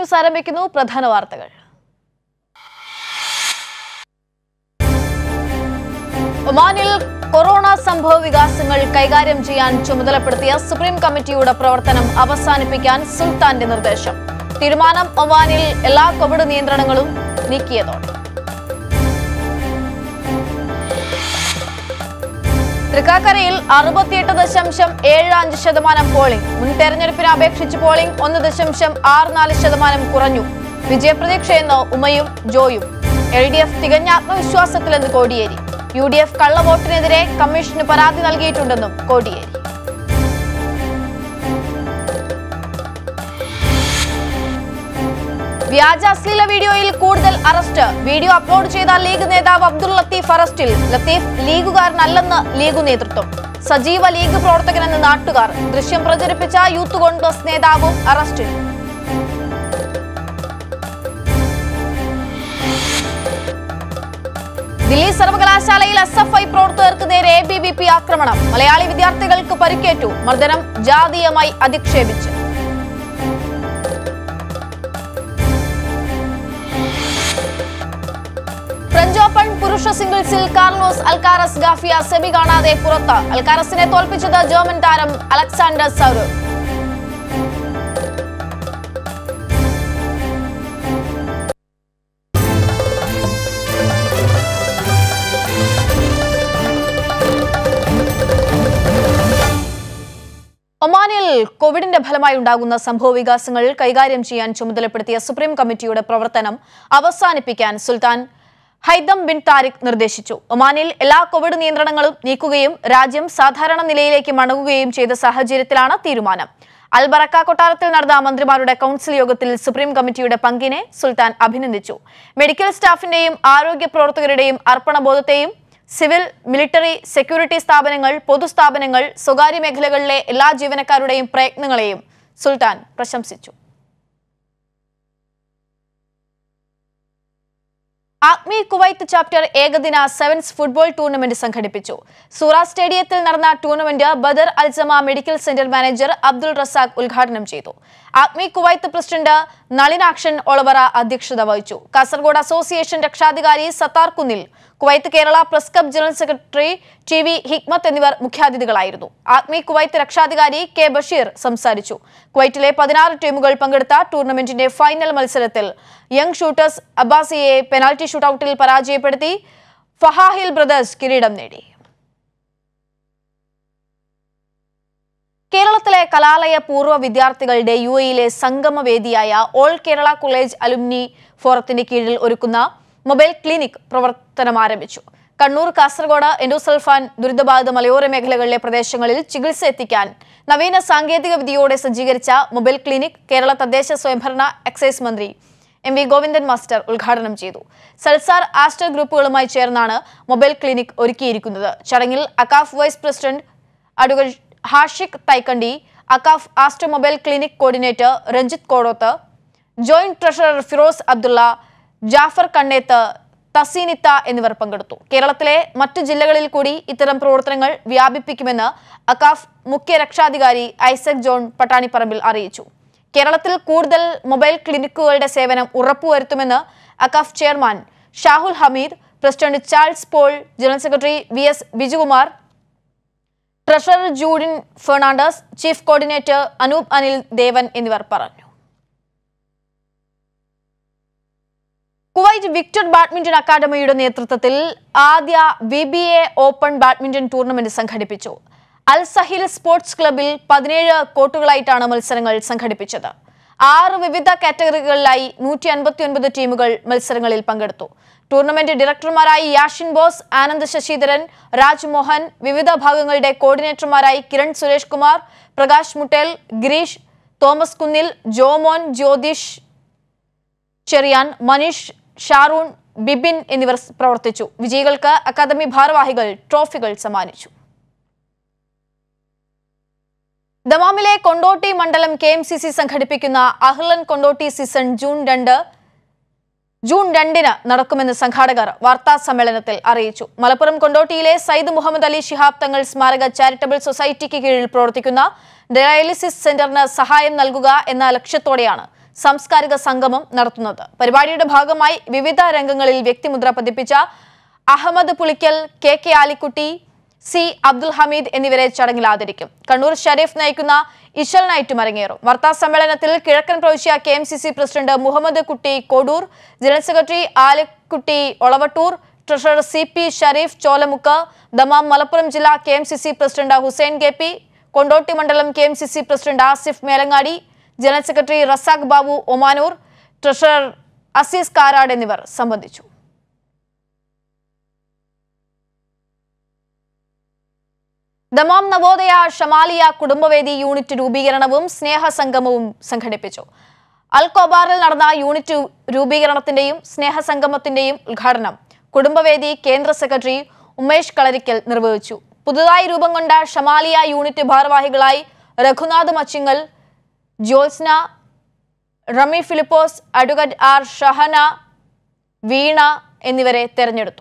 news ആരംഭിക്കുന്നു പ്രധാന വാർത്തകൾ ഒമാനിൽ കൊറോണ സംഭവ വികാസങ്ങൾ കൈകാര്യം ചെയ്യാൻ ചുമതലപ്പെടുത്തിയ സുപ്രീം കമ്മിറ്റിയുടെ പ്രവർത്തനം അവസാനിപ്പിക്കാൻ സുൽത്താന്റെ നിർദ്ദേശം തീരുമാനം ഒമാനിൽ എല്ലാ കോവിഡ് നിയന്ത്രണങ്ങളും നീക്കിയതോടെ തൃക്കാക്കരയിൽ അറുപത്തിയെട്ട് ദശാംശം ഏഴ് അഞ്ച് ശതമാനം പോളിംഗ് മുൻ തെരഞ്ഞെടുപ്പിനെ അപേക്ഷിച്ച് പോളിംഗ് ഒന്ന് ദശാംശം ആറ് നാല് ശതമാനം കുറഞ്ഞു വിജയപ്രതീക്ഷയെന്ന് ഉമയും ജോയും എൽ ഡി എഫ് തികഞ്ഞ ആത്മവിശ്വാസത്തിലെന്ന് കോടിയേരി യു ഡി എഫ് കള്ളവോട്ടിനെതിരെ കമ്മീഷന് പരാതി നൽകിയിട്ടുണ്ടെന്നും കോടിയേരി വ്യാജ അശ്ലീല വീഡിയോയിൽ കൂടുതൽ അറസ്റ്റ് വീഡിയോ അപ്ലോഡ് ചെയ്ത ലീഗ് നേതാവ് അബ്ദുൾ ലത്തീഫ് അറസ്റ്റിൽ ലത്തീഫ് ലീഗുകാരനല്ലെന്ന് ലീഗ് നേതൃത്വം സജീവ ലീഗ് പ്രവർത്തകനെന്ന് നാട്ടുകാർ ദൃശ്യം പ്രചരിപ്പിച്ച യൂത്ത് കോൺഗ്രസ് നേതാവും അറസ്റ്റിൽ ദില്ലി സർവകലാശാലയിൽ എസ് എഫ് ഐ പ്രവർത്തകർക്ക് നേരെ എ ബി വി പി ആക്രമണം മലയാളി വിദ്യാർത്ഥികൾക്ക് പരിക്കേറ്റു മർദ്ദനം ജാതീയമായി അധിക്ഷേപിച്ചു ഫ്രഞ്ച് ഓപ്പൺ പുരുഷ സിംഗിൾസിൽ കാർലോസ് അൽക്കാറസ് ഗാഫിയ സെമി കാണാതെ പുറത്ത് അൽക്കാറസിനെ തോൽപ്പിച്ചത് ജർമ്മൻ താരം അലക്സാണ്ടർ സൗരവ് ഒമാനിൽ കോവിഡിന്റെ ഫലമായി ഉണ്ടാകുന്ന സംഭവ വികാസങ്ങൾ കൈകാര്യം ചെയ്യാൻ ചുമതലപ്പെടുത്തിയ സുപ്രീം കമ്മിറ്റിയുടെ പ്രവർത്തനം അവസാനിപ്പിക്കാൻ സുൽത്താൻ ഹൈദം ബിൻ താരിഖ് നിർദ്ദേശിച്ചു ഒമാനിൽ എല്ലാ കോവിഡ് നിയന്ത്രണങ്ങളും നീക്കുകയും രാജ്യം സാധാരണ നിലയിലേക്ക് മടങ്ങുകയും ചെയ്ത സാഹചര്യത്തിലാണ് തീരുമാനം അൽബറക്ക കൊട്ടാരത്തിൽ നടന്ന മന്ത്രിമാരുടെ കൗൺസിൽ യോഗത്തിൽ സുപ്രീം കമ്മിറ്റിയുടെ പങ്കിനെ സുൽത്താൻ അഭിനന്ദിച്ചു മെഡിക്കൽ സ്റ്റാഫിന്റെയും ആരോഗ്യ പ്രവർത്തകരുടെയും അർപ്പണബോധത്തെയും സിവിൽ മിലിറ്ററി സെക്യൂരിറ്റി സ്ഥാപനങ്ങൾ പൊതുസ്ഥാപനങ്ങൾ സ്വകാര്യ മേഖലകളിലെ എല്ലാ ജീവനക്കാരുടെയും പ്രയത്നങ്ങളെയും സുൽത്താൻ പ്രശംസിച്ചു ആഗ്മി കുവൈത്ത് ചാപ്റ്റർ ഏകദിന സെവൻസ് ഫുട്ബോൾ ടൂർണമെന്റ് സംഘടിപ്പിച്ചു സൂറ സ്റ്റേഡിയത്തിൽ നടന്ന tournament Badr Al Sama medical centre manager Abdul Razak ഉദ്ഘാടനം ചെയ്തു ആഗ്മി കുവൈത്ത് പ്രസിഡന്റ് നളിനാക്ഷൻ ഒളവറ അധ്യക്ഷത വഹിച്ചു കാസർഗോഡ് അസോസിയേഷൻ രക്ഷാധികാരി Sathar Kunnil Kuwait Kerala press club general secretary T V Hikmath എന്നിവർ മുഖ്യാതിഥികളായിരുന്നു ആഗ്മി കുവൈത്ത് രക്ഷാധികാരി കെ ബഷീർ സംസാരിച്ചു കുവൈറ്റിലെ പതിനാറ് ടീമുകൾ പങ്കെടുത്ത ടൂർണമെന്റിന്റെ ഫൈനൽ മത്സരത്തിൽ യങ് ഷൂട്ടേഴ്സ് അബ്ബാസിയെ പെനാൽറ്റി ഷൂട്ടൌട്ടിൽ പരാജയപ്പെടുത്തി ഫഹാഹിൽ ബ്രദേഴ്സ് കിരീടം നേടി കേരളത്തിലെ കലാലയ പൂർവ്വ വിദ്യാർത്ഥികളുടെ യു എയിലെ സംഗമവേദിയായ ഓൾ കേരള കോളേജ് അലുമിനി ഫോറത്തിന്റെ കീഴിൽ ഒരുക്കുന്ന മൊബൈൽ ക്ലിനിക് പ്രവർത്തനം ആരംഭിച്ചു കണ്ണൂർ കാസർഗോഡ് എൻഡോസൾഫാൻ ദുരിതബാധിത മലയോര മേഖലകളിലെ പ്രദേശങ്ങളിൽ ചികിത്സ എത്തിക്കാൻ നവീന സാങ്കേതിക വിദ്യയോടെ സജ്ജീകരിച്ച മൊബൈൽ ക്ലിനിക് കേരള തദ്ദേശ സ്വയംഭരണ എക്സൈസ് മന്ത്രി എം വി ഗോവിന്ദൻ മാസ്റ്റർ ഉദ്ഘാടനം ചെയ്തു സൽസാർ ആസ്റ്റർ ഗ്രൂപ്പുകളുമായി ചേർന്നാണ് മൊബൈൽ ക്ലിനിക് ഒരുക്കിയിരിക്കുന്നത് ചടങ്ങിൽ AKCAF vice president advocate Hashiq Thaikandi AKCAF Aster mobile clinic coordinator Ranjith Kodoth joint treasurer Firoz Abdulla Jafar Kanneth തസീനിത്ത എന്നിവർ പങ്കെടുത്തു കേരളത്തിലെ മറ്റു ജില്ലകളിൽ കൂടി ഇത്തരം പ്രവർത്തനങ്ങൾ വ്യാപിപ്പിക്കുമെന്ന് അക്കാഫ് മുഖ്യ രക്ഷാധികാരി ഐസക് ജോൺ പട്ടാണിപ്പറമ്പിൽ അറിയിച്ചു കേരളത്തിൽ കൂടുതൽ മൊബൈൽ ക്ലിനിക്കുകളുടെ സേവനം ഉറപ്പുവരുത്തുമെന്ന് AKCAF chairman Shahul Hameed president Charles Paul general secretary V S Bijukumar treasurer Judin Fernandez chief coordinator Anoop Anil Devan എന്നിവർ പറഞ്ഞു കുവൈറ്റ് വിക്ടർ ബാഡ്മിന്റൺ അക്കാദമിയുടെ നേതൃത്വത്തിൽ ആദ്യ V B A open badminton tournament സംഘടിപ്പിച്ചു അൽ സഹിൽ സ്പോർട്സ് ക്ലബിൽ പതിനേഴ് കോർട്ടുകളായിട്ടാണ് മത്സരങ്ങൾ സംഘടിപ്പിച്ചത് ആറ് വിവിധ കാറ്റഗറികളിലായി നൂറ്റി അൻപത്തി ഒൻപത് ടീമുകൾ മത്സരങ്ങളിൽ പങ്കെടുത്തു ടൂർണമെന്റ് ഡയറക്ടർമാരായി യാഷിൻ ബോസ് ആനന്ദ് ശശിധരൻ രാജ് മോഹൻ വിവിധ ഭാഗങ്ങളുടെ കോർഡിനേറ്റർമാരായി കിരൺ സുരേഷ് കുമാർ പ്രകാശ് മുട്ടേൽ ഗിരീഷ് തോമസ് കുന്നിൽ ജോമോൻ ജ്യോതിഷ് ചെറിയാൻ മനീഷ് ഷാറൂൺ ബിബിൻ എന്നിവർ പ്രവർത്തിച്ചു വിജയികൾക്ക് അക്കാദമി ഭാരവാഹികൾ ട്രോഫികൾ സമ്മാനിച്ചു ദമാമിലെ കൊണ്ടോട്ടി മണ്ഡലം കെ എം സി സി സംഘടിപ്പിക്കുന്ന അഹ്ലൻ കൊണ്ടോട്ടി സീസൺ ജൂൺ രണ്ട് ജൂൺ രണ്ടിന് നടക്കുമെന്ന് സംഘാടകർ വാർത്താ സമ്മേളനത്തിൽ അറിയിച്ചു മലപ്പുറം കൊണ്ടോട്ടിയിലെ സയ്യിദ് മുഹമ്മദ് അലി ശിഹാബ് തങ്ങൾ സ്മാരക ചാരിറ്റബിൾ സൊസൈറ്റിക്ക് കീഴിൽ പ്രവർത്തിക്കുന്ന ഡയാലിസിസ് സെന്ററിന് സഹായം നൽകുക എന്ന ലക്ഷ്യത്തോടെയാണ് സാംസ്കാരിക സംഗമം നടത്തുന്നത് പരിപാടിയുടെ ഭാഗമായി വിവിധ രംഗങ്ങളിൽ വ്യക്തിമുദ്ര പതിപ്പിച്ച Ahammed Pulikkal K K Alikutty C Abdul Hameed എന്നിവരെ ചടങ്ങിൽ ആദരിക്കും കണ്ണൂർ ഷരീഫ് നയിക്കുന്ന ഇശൽ നൈറ്റും അരങ്ങേറും വാർത്താ സമ്മേളനത്തിൽ കിഴക്കൻ പ്രവിശ്യ K M C C president Muhammad Kutty Kodur general secretary Alikutty Olavattur treasurer C P Shareef Cholamukku Dammam Malappuram ജില്ലാ K M C C president Hussain K P Kondotty മണ്ഡലം K M C C president Asif Melangadi general secretary Razak Babu Omanur treasurer Azeez Karad എന്നിവർ സംബന്ധിച്ചു ദമാം നവോദയ ഷമാലിയ കുടുംബവേദി യൂണിറ്റ് രൂപീകരണവും സ്നേഹസംഗമവും സംഘടിപ്പിച്ചു അൽ കൊബാറിൽ നടന്ന യൂണിറ്റ് രൂപീകരണത്തിന്റെയും സ്നേഹസംഗമത്തിന്റെയും ഉദ്ഘാടനം കുടുംബവേദി കേന്ദ്ര സെക്രട്ടറി ഉമേഷ് കളരിക്കൽ നിർവഹിച്ചു പുതുതായി രൂപം കൊണ്ട ഷമാലിയ യൂണിറ്റ് ഭാരവാഹികളായി രഘുനാഥ് മച്ചിങ്ങൽ ജ്യോത്സ്ന റമി ഫിലിപ്പോസ് അഡ്വക്കറ്റ് ആർ ഷഹന വീണ എന്നിവരെ തെരഞ്ഞെടുത്തു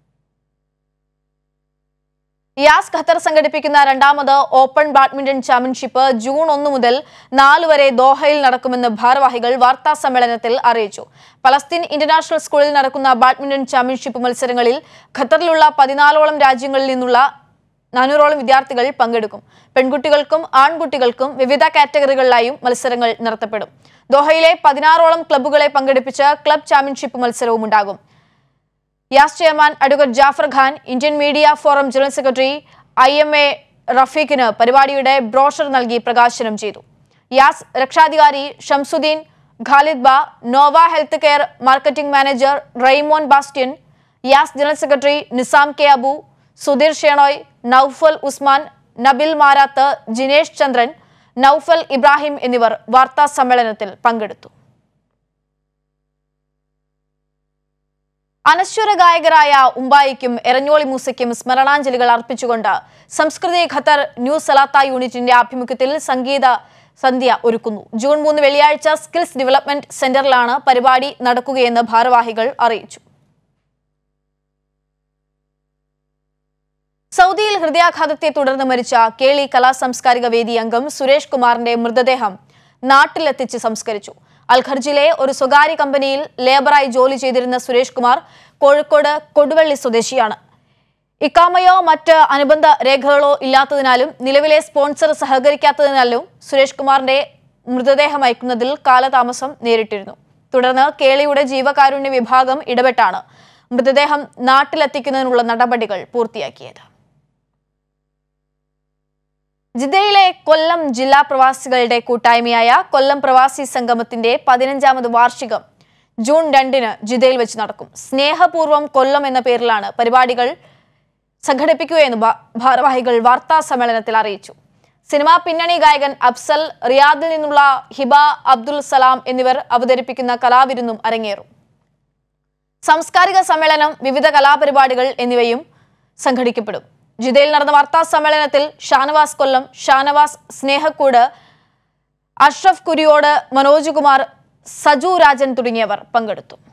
യാസ് ഖത്തർ സംഘടിപ്പിക്കുന്ന രണ്ടാമത് ഓപ്പൺ ബാഡ്മിന്റൺ ചാമ്പ്യൻഷിപ്പ് ജൂൺ ഒന്ന് മുതൽ നാല് വരെ ദോഹയിൽ നടക്കുമെന്ന് ഭാരവാഹികൾ വാർത്താ സമ്മേളനത്തിൽ അറിയിച്ചു പലസ്തീൻ ഇന്റർനാഷണൽ സ്കൂളിൽ നടക്കുന്ന ബാഡ്മിന്റൺ ചാമ്പ്യൻഷിപ്പ് മത്സരങ്ങളിൽ ഖത്തറിലുള്ള പതിനാലോളം രാജ്യങ്ങളിൽ നിന്നുള്ള നാനൂറോളം വിദ്യാർത്ഥികൾ പങ്കെടുക്കും പെൺകുട്ടികൾക്കും ആൺകുട്ടികൾക്കും വിവിധ കാറ്റഗറികളിലായും മത്സരങ്ങൾ നടത്തപ്പെടും ദോഹയിലെ പതിനാറോളം ക്ലബ്ബുകളെ പങ്കെടുപ്പിച്ച് ക്ലബ് ചാമ്പ്യൻഷിപ്പ് മത്സരവും ഉണ്ടാകും Yas chairman advocate Jafar Khan Indian media forum general secretary I M A റഫീഖിന് പരിപാടിയുടെ ബ്രോഷർ നൽകി പ്രകാശനം ചെയ്തു യാസ് രക്ഷാധികാരി ഷംസുദ്ദീൻ ഖാലിദ് ബ Nova health care marketing manager Raymon Bastian Yas general secretary Nizam K Abu Sudheer Shenoy Noufal Usman Nabil Marath Jinesh Chandran Noufal Ibrahim എന്നിവർ വാർത്താ സമ്മേളനത്തിൽ പങ്കെടുത്തു അനശ്വര ഗായകരായ ഉമ്പായിക്കും എരഞ്ഞോളി മൂസയ്ക്കും സ്മരണാഞ്ജലികൾ അർപ്പിച്ചുകൊണ്ട് സംസ്കൃതി ഖത്തർ ന്യൂ സലാത്ത യൂണിറ്റിന്റെ ആഭിമുഖ്യത്തിൽ സംഗീത സന്ധ്യ ഒരുക്കുന്നു ജൂൺ മൂന്ന് വെള്ളിയാഴ്ച സ്കിൽസ് ഡെവലപ്മെന്റ് സെന്ററിലാണ് പരിപാടി നടക്കുകയെന്ന് ഭാരവാഹികൾ അറിയിച്ചു സൗദിയിൽ ഹൃദയാഘാതത്തെ തുടർന്ന് മരിച്ച കേളി കലാസാംസ്കാരിക വേദി അംഗം സുരേഷ് കുമാറിന്റെ മൃതദേഹം നാട്ടിലെത്തിച്ച് സംസ്കരിച്ചു അൽഖർജിലെ ഒരു സ്വകാര്യ കമ്പനിയിൽ ലേബറായി ജോലി ചെയ്തിരുന്ന സുരേഷ് കുമാർ കോഴിക്കോട് കൊടുവള്ളി സ്വദേശിയാണ് ഇക്കാമയോ മറ്റ് അനുബന്ധ രേഖകളോ ഇല്ലാത്തതിനാലും നിലവിലെ സ്പോൺസർ സഹകരിക്കാത്തതിനാലും സുരേഷ് കുമാറിന്റെ മൃതദേഹം അയക്കുന്നതിൽ കാലതാമസം നേരിട്ടിരുന്നു തുടർന്ന് കേളിയുടെ ജീവകാരുണ്യ വിഭാഗം ഇടപെട്ടാണ് മൃതദേഹം നാട്ടിലെത്തിക്കുന്നതിനുള്ള നടപടികൾ പൂർത്തിയാക്കിയത് ജിദ്ദയിലെ കൊല്ലം ജില്ലാ പ്രവാസികളുടെ കൂട്ടായ്മയായ കൊല്ലം പ്രവാസി സംഗമത്തിന്റെ പതിനഞ്ചാമത് വാർഷികം ജൂൺ രണ്ടിന് ജിദ്ദയിൽ വെച്ച് നടക്കും സ്നേഹപൂർവ്വം കൊല്ലം എന്ന പേരിലാണ് പരിപാടികൾ സംഘടിപ്പിക്കുകയെന്ന് ഭാ- ഭാരവാഹികൾ വാർത്താ സമ്മേളനത്തിൽ അറിയിച്ചു സിനിമാ പിന്നണി ഗായകൻ അഫ്സൽ റിയാദിൽ നിന്നുള്ള ഹിബ അബ്ദുൽ സലാം എന്നിവർ അവതരിപ്പിക്കുന്ന കലാവിരുന്നും അരങ്ങേറും സാംസ്കാരിക സമ്മേളനം വിവിധ കലാപരിപാടികൾ എന്നിവയും സംഘടിക്കപ്പെടും ജിദ്ദയിൽ നടന്ന വാർത്താ സമ്മേളനത്തിൽ ഷാനവാസ് കൊല്ലം ഷാനവാസ് സ്നേഹക്കൂട് അഷ്റഫ് കുരിയോട് മനോജ് കുമാർ സജു രാജൻ തുടങ്ങിയവർ പങ്കെടുത്തു